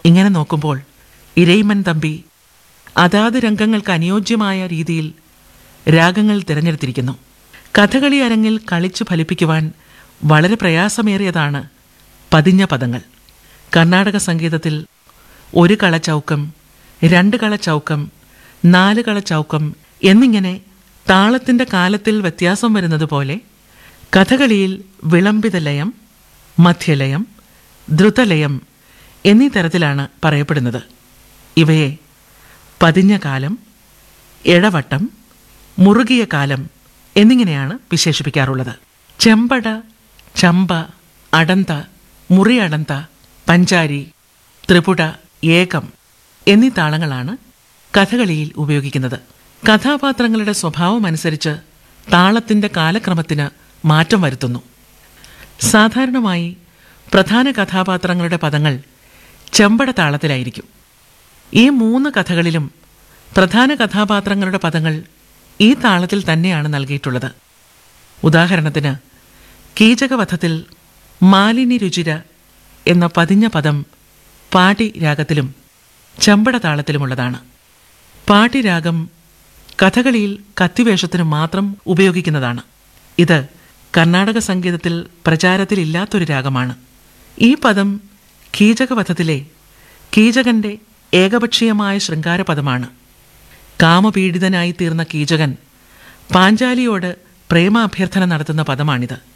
ഇങ്ങനെ നോക്കുമ്പോൾ ഇരയിമൻ തമ്പി അതാത് രംഗങ്ങൾക്ക് അനുയോജ്യമായ രീതിയിൽ രാഗങ്ങൾ തിരഞ്ഞെടുത്തിരിക്കുന്നു കഥകളി അരങ്ങിൽ കളിച്ചു ഫലിപ്പിക്കുവാൻ വളരെ പ്രയാസമേറിയതാണ് പതിഞ്ഞ പദങ്ങൾ കർണാടക സംഗീതത്തിൽ ഒരു കള ചൗക്കം രണ്ട് കള ചൗക്കം നാല് കള ചൗക്കം എന്നിങ്ങനെ താളത്തിന്റെ കാലത്തിൽ വ്യത്യാസം വരുന്നത് പോലെ കഥകളിയിൽ വിളംബിത ലയം മധ്യലയം ദ്രുതലയം എന്നീ തരത്തിലാണ് പറയപ്പെടുന്നത് ഇവയെ പതിഞ്ഞ കാലം ഇഴവട്ടം മുറുകിയ കാലം എന്നിങ്ങനെയാണ് വിശേഷിപ്പിക്കാറുള്ളത് ചെമ്പട ചമ്പ അടന്ത മുറിയടന്ത പഞ്ചാരി ത്രിപുട ഏകം എന്നീ താളങ്ങളാണ് കഥകളിയിൽ ഉപയോഗിക്കുന്നത് കഥാപാത്രങ്ങളുടെ സ്വഭാവമനുസരിച്ച് താളത്തിന്റെ കാലക്രമത്തിന് മാറ്റം വരുത്തുന്നു സാധാരണമായി പ്രധാന കഥാപാത്രങ്ങളുടെ പദങ്ങൾ ചെമ്പട താളത്തിലായിരിക്കും ഈ മൂന്ന് കഥകളിലും പ്രധാന കഥാപാത്രങ്ങളുടെ പദങ്ങൾ ഈ താളത്തിൽ തന്നെയാണ് നൽകിയിട്ടുള്ളത് ഉദാഹരണത്തിന് കീചകവധത്തിൽ മാലിനി രുചിര എന്ന പതിഞ്ഞ പദം പാടി രാഗത്തിലും ചെമ്പട താളത്തിലുമുള്ളതാണ് പാടി രാഗം കഥകളിയിൽ കത്തിവേഷത്തിന് മാത്രം ഉപയോഗിക്കുന്നതാണ് ഇത് കർണാടക സംഗീതത്തിൽ പ്രചാരത്തിലില്ലാത്തൊരു രാഗമാണ് ഈ പദം കീചകവധത്തിലെ കീചകന്റെ ഏകപക്ഷീയമായ ശൃംഗാരപദമാണ് കാമപീഡിതനായി തീർന്ന കീചകൻ പാഞ്ചാലിയോട് പ്രേമാഭ്യർത്ഥന നടത്തുന്ന പദമാണിത്